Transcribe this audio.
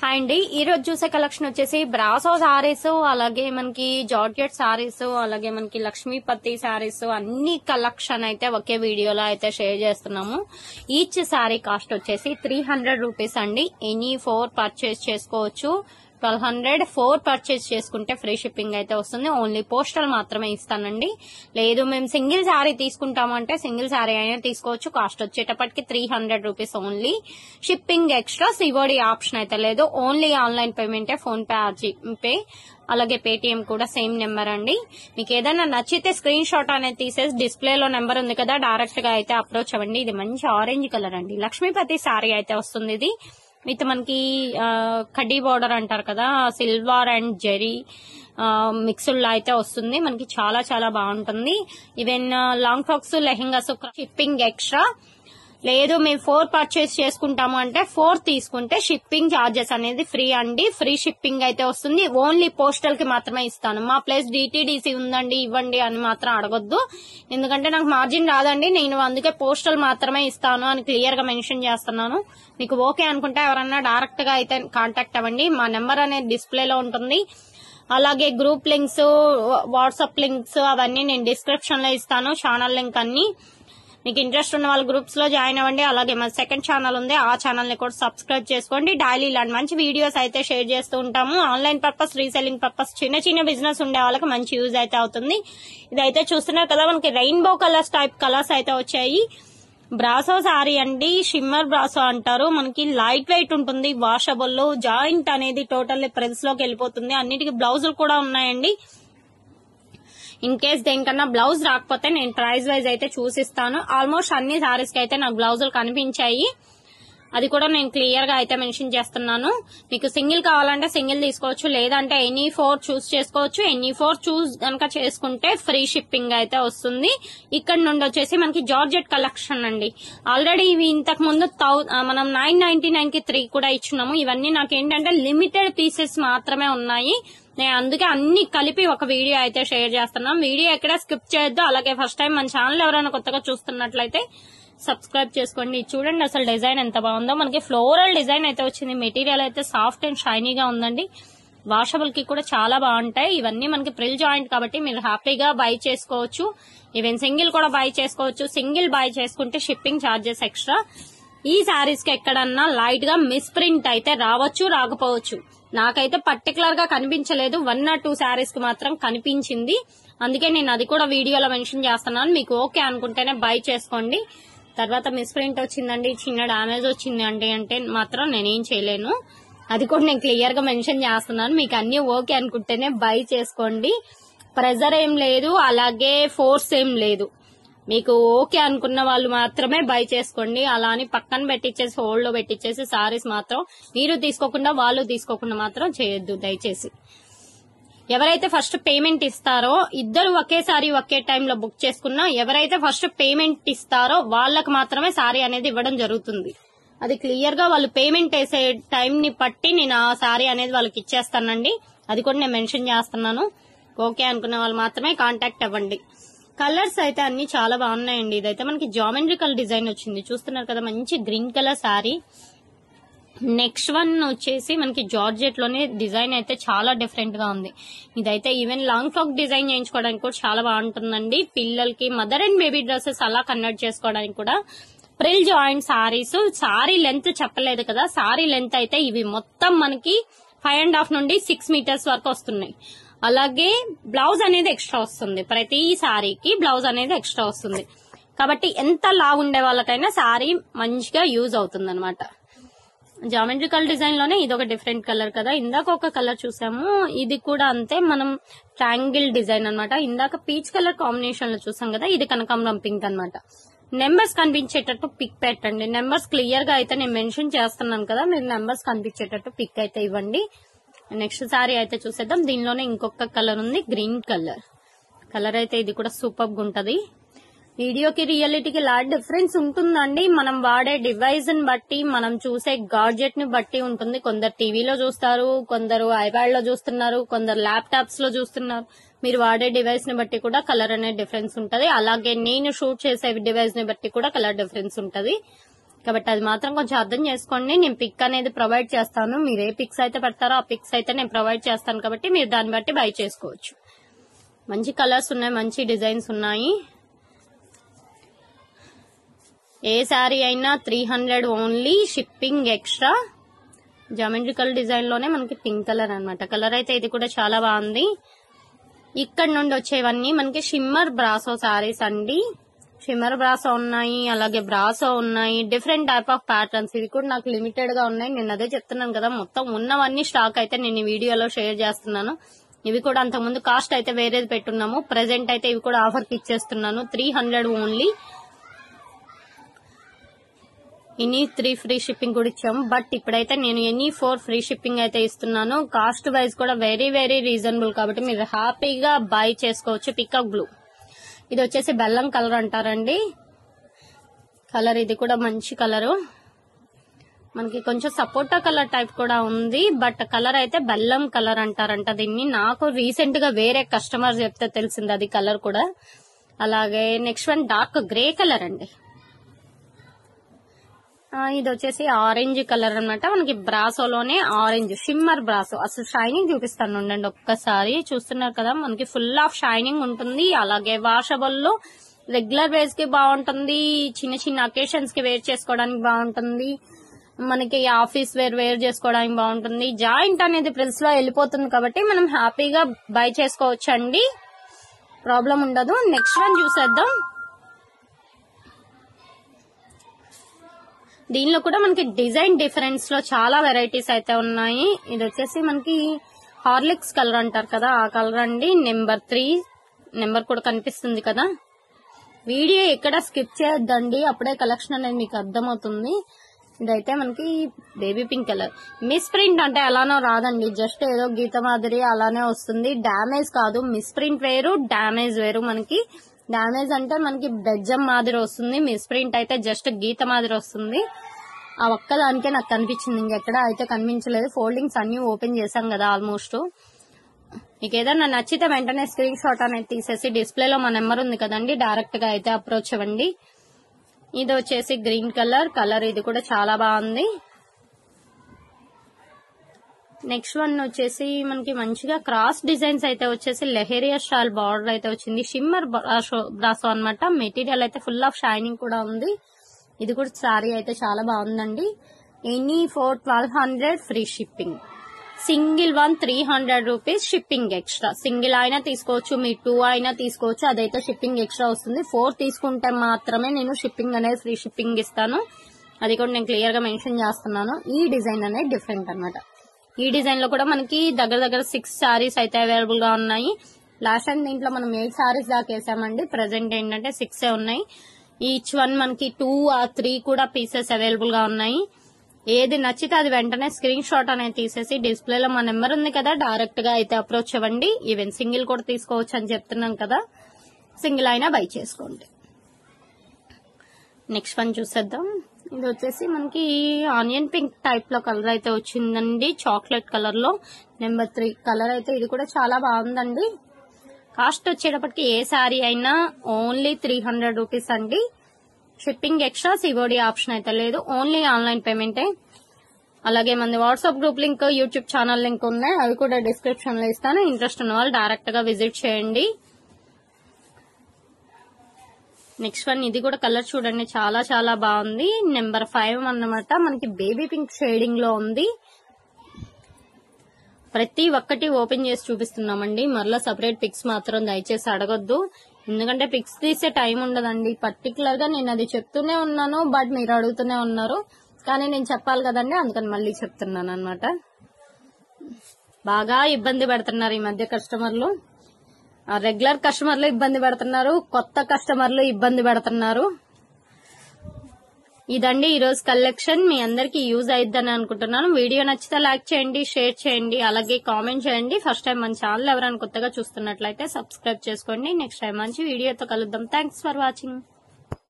hi అండి ఈ రోజు చూసే కలెక్షన్ వచ్చేసి బ్రాసో సారీస్ అలాగే మనకి జార్జెట్ సారీస్ అలాగే మనకి లక్ష్మీపతి సారీస్ అన్ని కలెక్షన్ అయితే ఒకే వీడియోలో అయితే షేర్ చేస్తున్నాము ఈచ్ సారీ కాస్ట్ వచ్చేసి త్రీ హండ్రెడ్ రూపీస్ అండి ఎనీ ఫోర్ పర్చేస్ చేసుకోవచ్చు ట్వెల్వ్ హండ్రెడ్ ఫోర్ పర్చేస్ చేసుకుంటే ఫ్రీ షిప్పింగ్ అయితే వస్తుంది ఓన్లీ పోస్టల్ మాత్రమే ఇస్తానండి లేదు మేము సింగిల్ శారీ తీసుకుంటామంటే సింగిల్ శారీ అయినా తీసుకోవచ్చు కాస్ట్ వచ్చేటప్పటికి three hundred rupees only shipping extra COD option అయితే లేదు ఓన్లీ ఆన్లైన్ పేమెంటే ఫోన్ పే పే అలాగే పేటిఎం కూడా సేమ్ నెంబర్ అండి మీకు ఏదైనా నచ్చితే స్క్రీన్ షాట్ అనేది తీసేసి డిస్ప్లేలో నెంబర్ ఉంది కదా డైరెక్ట్ గా అయితే అప్రోచ్ అవ్వండి ఇది మంచి ఆరెంజ్ కలర్ అండి లక్ష్మీపతి శారీ అయితే వస్తుంది ఇది విత్ మనకి ఆ, కడ్డీ బార్డర్ అంటారు కదా సిల్వర్ అండ్ జెరీ మిక్స్డ్ అయితే వస్తుంది మనకి చాలా చాలా బాగుంటుంది even long frocks lehengas shipping extra లేదు మేము ఫోర్ పర్చేస్ చేసుకుంటాము అంటే ఫోర్ తీసుకుంటే షిప్పింగ్ ఛార్జెస్ అనేది ఫ్రీ అండి ఫ్రీ షిప్పింగ్ అయితే వస్తుంది ఓన్లీ పోస్టల్ కి మాత్రమే ఇస్తాను మా ప్లేస్ డిటిడిసి ఉందండి ఇవ్వండి అని మాత్రం అడగొద్దు ఎందుకంటే నాకు మార్జిన్ రాదండి నేను అందుకే పోస్టల్ మాత్రమే ఇస్తాను అని క్లియర్ గా మెన్షన్ చేస్తున్నాను మీకు ఓకే అనుకుంటే ఎవరన్నా డైరెక్ట్ గా అయితే కాంటాక్ట్ అవ్వండి మా నెంబర్ అనేది డిస్ప్లేలో ఉంటుంది అలాగే గ్రూప్ లింక్స్ వాట్సాప్ లింక్స్ అవన్నీ నేను డిస్క్రిప్షన్ లో ఇస్తాను ఛానల్ లింక్ అన్ని మీకు ఇంట్రెస్ట్ ఉన్న వాళ్ళ గ్రూప్స్ లో జాయిన్ అవ్వండి అలాగే మన సెకండ్ ఛానల్ ఉంది ఆ ఛానల్ ని కూడా సబ్స్క్రైబ్ చేసుకోండి డైలీ ఇలాంటి మంచి వీడియోస్ అయితే షేర్ చేస్తూ ఉంటాము ఆన్లైన్ పర్పస్ రీసెల్లింగ్ పర్పస్ చిన్న చిన్న బిజినెస్ ఉండే వాళ్ళకి మంచి యూజ్ అయితే అవుతుంది ఇదైతే చూస్తున్నారు కదా మనకి రెయిన్బో కలర్స్ టైప్ కలర్స్ అయితే వచ్చాయి బ్రాసో సారీ అండి షిమ్మర్ బ్రాసో అంటారు మనకి లైట్ వెయిట్ ఉంటుంది వాషబుల్ జాయింట్ అనేది టోటల్ ప్రెస్ లోకి వెళ్ళిపోతుంది అన్నిటికీ బ్లౌజులు కూడా ఉన్నాయండి ఇన్ కేస్ దేనికన్నా బ్లౌజ్ రాకపోతే నేను ప్రైస్ వైజ్ అయితే చూసిస్తాను ఆల్మోస్ట్ అన్ని సారీస్ కి అయితే నాకు బ్లౌజులు కనిపించాయి అది కూడా నేను క్లియర్ గా అయితే మెన్షన్ చేస్తున్నాను మీకు సింగిల్ కావాలంటే సింగిల్ తీసుకోవచ్చు లేదంటే ఎనీ ఫోర్ చూస్ చేసుకోవచ్చు ఎనీ ఫోర్ చూస్ కనుక చేసుకుంటే ఫ్రీ షిప్పింగ్ అయితే వస్తుంది ఇక్కడ నుండి వచ్చేసి మనకి జార్జెట్ కలెక్షన్ అండి ఆల్రెడీ ఇవి ఇంతకు ముందు thou- ఆ, మనం నైన్ నైన్టీ నైన్ కి త్రీ కూడా ఇచ్చినాము ఇవన్నీ నాకు ఏంటంటే లిమిటెడ్ పీసెస్ మాత్రమే ఉన్నాయి నేను అందుకే అన్ని కలిపి ఒక వీడియో అయితే షేర్ చేస్తున్నాం వీడియో ఎక్కడ స్కిప్ చేయొద్దు అలాగే ఫస్ట్ టైం మన ఛానల్ ఎవరైనా కొత్తగా చూస్తున్నట్లయితే సబ్స్క్రైబ్ చేసుకోండి ఇది చూడండి అసలు డిజైన్ ఎంత బాగుందో మనకి ఫ్లోరల్ డిజైన్ అయితే వచ్చింది మెటీరియల్ అయితే సాఫ్ట్ అండ్ షైనీగా ఉందండి వాషబుల్ కి కూడా చాలా బాగుంటాయి ఇవన్నీ మనకి ప్రిల్ జాయింట్ కాబట్టి మీరు హ్యాపీగా బై చేసుకోవచ్చు ఈవెన్ సింగిల్ కూడా బై చేసుకోవచ్చు సింగిల్ బై చేసుకుంటే షిప్పింగ్ ఛార్జెస్ ఎక్స్ట్రా ఈ శారీస్ కి ఎక్కడన్నా లైట్ గా మిస్ ప్రింట్ అయితే రావచ్చు రాకపోవచ్చు నాకైతే పర్టికులర్ గా కనిపించలేదు వన్ ఆర్ టూ శారీస్ కి మాత్రం కనిపించింది అందుకే నేను అది కూడా వీడియోలో మెన్షన్ చేస్తున్నాను మీకు ఓకే అనుకుంటేనే బై చేసుకోండి తర్వాత మిస్ ప్రింట్ వచ్చిందండి చిన్న డామేజ్ వచ్చింది అంటే అంటే మాత్రం నేనేం చేయలేను అది కూడా నేను క్లియర్ గా మెన్షన్ చేస్తున్నాను మీకు అన్ని ఓకే అనుకుంటేనే బై చేసుకోండి ప్రెజర్ ఏం లేదు అలాగే ఫోర్స్ ఏం లేదు మీకు ఓకే అనుకున్న వాళ్ళు మాత్రమే బై చేసుకోండి అలా అని పక్కన పెట్టించేసి హోల్డ్ లో పెట్టించేసి సారీస్ మాత్రం మీరు తీసుకోకుండా వాళ్ళు తీసుకోకుండా మాత్రం చేయొద్దు దయచేసి ఎవరైతే ఫస్ట్ పేమెంట్ ఇస్తారో ఇద్దరు ఒకేసారి ఒకే టైంలో బుక్ చేసుకున్నా ఎవరైతే ఫస్ట్ పేమెంట్ ఇస్తారో వాళ్ళకి మాత్రమే సారీ అనేది ఇవ్వడం జరుగుతుంది అది క్లియర్ గా వాళ్ళు పేమెంట్ వేసే టైం ని బట్టి నేను ఆ సారీ అనేది వాళ్ళకి ఇచ్చేస్తానండి అది కూడా నేను మెన్షన్ చేస్తున్నాను ఓకే అనుకున్న వాళ్ళు మాత్రమే కాంటాక్ట్ అవ్వండి కలర్స్ అయితే అన్ని చాలా బాగున్నాయండి ఇదైతే మనకి జామెట్రికల్ డిజైన్ వచ్చింది చూస్తున్నారు కదా మంచి green colour sari next one వచ్చేసి మనకి జార్జెట్ లోనే డిజైన్ అయితే చాలా డిఫరెంట్ గా ఉంది ఇదైతే ఈవెన్ లాంగ్ ఫ్రాక్ డిజైన్ చేయించుకోవడానికి కూడా చాలా బాగుంటుందండి పిల్లలకి మదర్ అండ్ బేబీ డ్రెస్సెస్ అలా కన్వర్ట్ చేసుకోవడానికి కూడా ప్రిల్ జాయింట్ సారీస్ సారీ లెంత్ చెప్పలేదు కదా సారీ లెంత్ అయితే ఇవి మొత్తం మనకి ఫైవ్ అండ్ హాఫ్ నుండి సిక్స్ మీటర్స్ వరకు వస్తున్నాయి అలాగే బ్లౌజ్ అనేది ఎక్స్ట్రా వస్తుంది ప్రతి సారీకి బ్లౌజ్ అనేది ఎక్స్ట్రా వస్తుంది కాబట్టి ఎంత లావు ఉండే వాళ్ళకైనా సారీ మంచిగా యూజ్ అవుతుంది అనమాట జామెట్రికల్ డిజైన్ లోనే ఇది ఒక డిఫరెంట్ కలర్ కదా ఇందాక ఒక కలర్ చూసాము ఇది కూడా అంతే మనం ట్రాంగిల్ డిజైన్ అన్నమాట ఇందాక పీచ్ కలర్ కాంబినేషన్ లో చూసాం కదా ఇది కనకాంబరం పింక్ అన్నమాట నెంబర్స్ కనిపించేటట్టు పిక్ పెట్టండి నెంబర్స్ క్లియర్ గా అయితే నేను మెన్షన్ చేస్తున్నాను కదా మీరు నెంబర్స్ కనిపించేటట్టు పిక్ అయితే ఇవ్వండి నెక్స్ట్ సారీ అయితే చూసేద్దాం దీనిలోనే ఇంకొక కలర్ ఉంది గ్రీన్ కలర్ కలర్ అయితే ఇది కూడా సూపర్ ఉంటది వీడియోకి రియాలిటీకి లాట్ డిఫరెన్స్ ఉంటుందండి మనం వాడే డివైస్ ని బట్టి మనం చూసే గాడ్జెట్ ని బట్టి ఉంటుంది కొందరు టీవీలో చూస్తారు కొందరు ఐప్యాడ్ లో చూస్తున్నారు కొందరు ల్యాప్టాప్స్ లో చూస్తున్నారు మీరు వాడే డివైస్ ని బట్టి కూడా కలర్ అనేది డిఫరెన్స్ ఉంటది అలాగే నేను షూట్ చేసే డివైస్ ని బట్టి కూడా కలర్ డిఫరెన్స్ ఉంటది కాబట్టి అది మాత్రం కొంచెం అర్థం చేసుకోండి నేను పిక్ అనేది ప్రొవైడ్ చేస్తాను మీరు ఏ పిక్స్ అయితే పెడతారో ఆ పిక్స్ అయితే నేను ప్రొవైడ్ చేస్తాను కాబట్టి మీరు దాన్ని బట్టి బై చేసుకోవచ్చు మంచి కలర్స్ ఉన్నాయి మంచి డిజైన్స్ ఉన్నాయి ఏ శారీ అయినా three hundred only shipping extra geometrical design లోనే మనకి పింక్ కలర్ అన్నమాట కలర్ అయితే ఇది కూడా చాలా బాగుంది ఇక్కడ నుండి వచ్చేవన్నీ మనకి షిమ్మర్ బ్రాసో సారీస్ అండి షిమ్మర్ బ్రాసో ఉన్నాయి అలాగే బ్రాసో ఉన్నాయి డిఫరెంట్ టైప్ ఆఫ్ ప్యాటర్న్స్ ఇది కూడా నాకు లిమిటెడ్ గా ఉన్నాయి నేను అదే చెప్తున్నాను కదా మొత్తం ఉన్నవన్నీ స్టాక్ అయితే నేను ఈ వీడియోలో షేర్ చేస్తున్నాను ఇవి కూడా అంతకుముందు కాస్ట్ అయితే వేరేది పెట్టున్నాము ప్రెసెంట్ అయితే ఇవి కూడా ఆఫర్ కి ఇచ్చేస్తున్నాను three hundred only any three free shipping కూడా ఇచ్చాము బట్ ఇప్పుడైతే నేను ఎనీ ఫోర్ ఫ్రీ షిప్పింగ్ అయితే ఇస్తున్నాను కాస్ట్ వైజ్ కూడా వెరీ వెరీ రీజనబుల్ కాబట్టి మీరు హ్యాపీగా బై చేసుకోవచ్చు పికప్ బ్లూ ఇది వచ్చేసి బెల్లం కలర్ అంటారండి కలర్ ఇది కూడా మంచి కలరు మనకి కొంచెం సపోటా కలర్ టైప్ కూడా ఉంది బట్ కలర్ అయితే బెల్లం కలర్ అంటారంట దీన్ని నాకు రీసెంట్ గా వేరే కస్టమర్ చెప్తే తెలిసింది అది కలర్ కూడా అలాగే next one dark grey colour అండి ఆ, ఇది వచ్చేసి ఆరెంజ్ కలర్ అన్నమాట మనకి బ్రాసోలోనే ఆరెంజ్ షిమ్మర్ బ్రాసో అసలు షైనింగ్ చూపిస్తాను ఉండండి ఒక్కసారి చూస్తున్నారు కదా మనకి ఫుల్ ఆఫ్ షైనింగ్ ఉంటుంది అలాగే వాషబుల్ లో రెగ్యులర్ వేస్ కి బాగుంటుంది చిన్న చిన్న అకేషన్స్ కి వేర్ చేసుకోవడానికి బాగుంటుంది మనకి ఆఫీస్ వేర్ వేర్ చేసుకోవడానికి బాగుంటుంది జాయింట్ అనేది ప్రిల్స్ లో వెళ్ళిపోతుంది కాబట్టి మనం హ్యాపీగా బై చేసుకోవచ్చు అండి ప్రాబ్లం ఉండదు నెక్స్ట్ వన్ చూసేద్దాం దీనిలో కూడా మనకి డిజైన్ డిఫరెన్స్ లో చాలా వెరైటీస్ అయితే ఉన్నాయి ఇది వచ్చేసి మనకి హార్లిక్స్ కలర్ అంటారు కదా ఆ కలర్ అండి నెంబర్ త్రీ నెంబర్ కూడా కనిపిస్తుంది కదా వీడియో ఎక్కడ స్కిప్ చేయొద్దండి అప్పుడే కలెక్షన్ అనేది మీకు అర్థమవుతుంది ఇదైతే మనకి baby pink colour misprint అంటే అలానో రాదండి జస్ట్ ఏదో గీత మాదిరి అలానే వస్తుంది డామేజ్ కాదు మిస్ ప్రింట్ వేరు డామేజ్ వేరు మనకి డామేజ్ అంటే మనకి బెజ్జం మాదిరి వస్తుంది మిస్ ప్రింట్ అయితే జస్ట్ గీత మాదిరి వస్తుంది ఆ ఒక్కదానికే నాకు కనిపించింది ఇంకెక్కడ అయితే కనిపించలేదు ఫోల్డింగ్స్ అన్ని ఓపెన్ చేశాం కదా ఆల్మోస్ట్ మీకు ఏదైనా నచ్చితే వెంటనే స్క్రీన్ షాట్ అనేది తీసేసి డిస్ప్లేలో మా నెంబర్ ఉంది కదండి డైరెక్ట్ గా అయితే అప్రోచ్ అవ్వండి ఇది వచ్చేసి గ్రీన్ కలర్ కలర్ ఇది కూడా చాలా బాగుంది నెక్స్ట్ వన్ వచ్చేసి మనకి మంచిగా క్రాస్ డిజైన్స్ అయితే వచ్చేసి లెహేరియా స్టైల్ బార్డర్ అయితే వచ్చింది షిమ్మర్ బ్రాసో అన్నమాట మెటీరియల్ అయితే ఫుల్ ఆఫ్ షైనింగ్ కూడా ఉంది ఇది కూడా సారీ అయితే చాలా బాగుందండి any four twelve hundred free shipping single one three hundred rupees shipping extra single అయినా తీసుకోవచ్చు మీ టూ అయినా తీసుకోవచ్చు అదైతే షిప్పింగ్ ఎక్స్ట్రా వస్తుంది ఫోర్ తీసుకుంటే మాత్రమే నేను షిప్పింగ్ అనేది ఫ్రీ షిప్పింగ్ ఇస్తాను అది కూడా నేను క్లియర్ గా మెన్షన్ చేస్తున్నాను ఈ డిజైన్ అనేది డిఫరెంట్ అన్నమాట ఈ డిజైన్ లో కూడా మనకి దగ్గర దగ్గర సిక్స్ సారీస్ అయితే అవైలబుల్ గా ఉన్నాయి లాస్ట్ టైం దీంట్లో మనం ఎయిట్ సారీస్ దాకా వేసామండి ప్రజెంట్ ఏంటంటే సిక్స్ ఉన్నాయి ఈచ్ వన్ మనకి టూ ఆ త్రీ కూడా పీసెస్ అవైలబుల్ గా ఉన్నాయి ఏది నచ్చితే అది వెంటనే స్క్రీన్ షాట్ అనేది తీసేసి డిస్ప్లేలో మా నెంబర్ ఉంది కదా డైరెక్ట్ గా అయితే అప్రోచ్ అవ్వండి ఈవెన్ సింగిల్ కూడా తీసుకోవచ్చు అని చెప్తున్నాం కదా సింగిల్ అయినా బై చేసుకోండి నెక్స్ట్ వన్ చూసేద్దాం ఇది వచ్చేసి మనకి ఆనియన్ పింక్ టైప్ లో కలర్ అయితే వచ్చిందండి చాక్లెట్ కలర్ లో నెంబర్ త్రీ కలర్ అయితే ఇది కూడా చాలా బాగుందండి కాస్ట్ వచ్చేటప్పటికి ఏ శారీ అయినా ఓన్లీ త్రీ హండ్రెడ్ రూపీస్ అండి షిప్పింగ్ ఎక్స్ట్రా సివోడి ఆప్షన్ అయితే లేదు ఓన్లీ ఆన్లైన్ పేమెంటే అలాగే మన WhatsApp group link YouTube channel link ఉన్నాయి అవి కూడా డిస్క్రిప్షన్ లో ఇస్తాను ఇంట్రెస్ట్ ఉన్న వాళ్ళు డైరెక్ట్ గా విజిట్ చేయండి నెక్స్ట్ వన్ ఇది కూడా కలర్ చూడండి చాలా చాలా బాగుంది నెంబర్ ఫైవ్ అన్నమాట మనకి బేబీ పింక్ షేడింగ్ లో ఉంది ప్రతి ఒక్కటి ఓపెన్ చేసి చూపిస్తున్నామండి మరలా సపరేట్ పిక్స్ మాత్రం దయచేసి అడగొద్దు ఎందుకంటే పిక్స్ తీసే టైం ఉండదండి పర్టికులర్ గా నేను అది చెప్తూనే ఉన్నాను బట్ మీరు అడుగుతూనే ఉన్నారు కానీ నేను చెప్పాలి కదండి అందుకని మళ్ళీ చెప్తున్నాను అనమాట బాగా ఇబ్బంది పెడుతున్నారు ఈ మధ్య కస్టమర్లు రెగ్యులర్ కస్టమర్లు ఇబ్బంది పెడుతున్నారు కొత్త కస్టమర్లు ఇబ్బంది పెడుతున్నారు ఇదండి ఈ రోజు కలెక్షన్ మీ అందరికి యూజ్ అయిద్దని అనుకుంటున్నాను వీడియో నచ్చితే లైక్ చేయండి షేర్ చేయండి అలాగే కామెంట్ చేయండి ఫస్ట్ టైం మన ఛానల్ ఎవరైనా కొత్తగా చూస్తున్నట్లయితే సబ్స్క్రైబ్ చేసుకోండి నెక్స్ట్ టైం మంచి వీడియోతో కలుద్దాం థ్యాంక్స్ ఫర్ వాచింగ్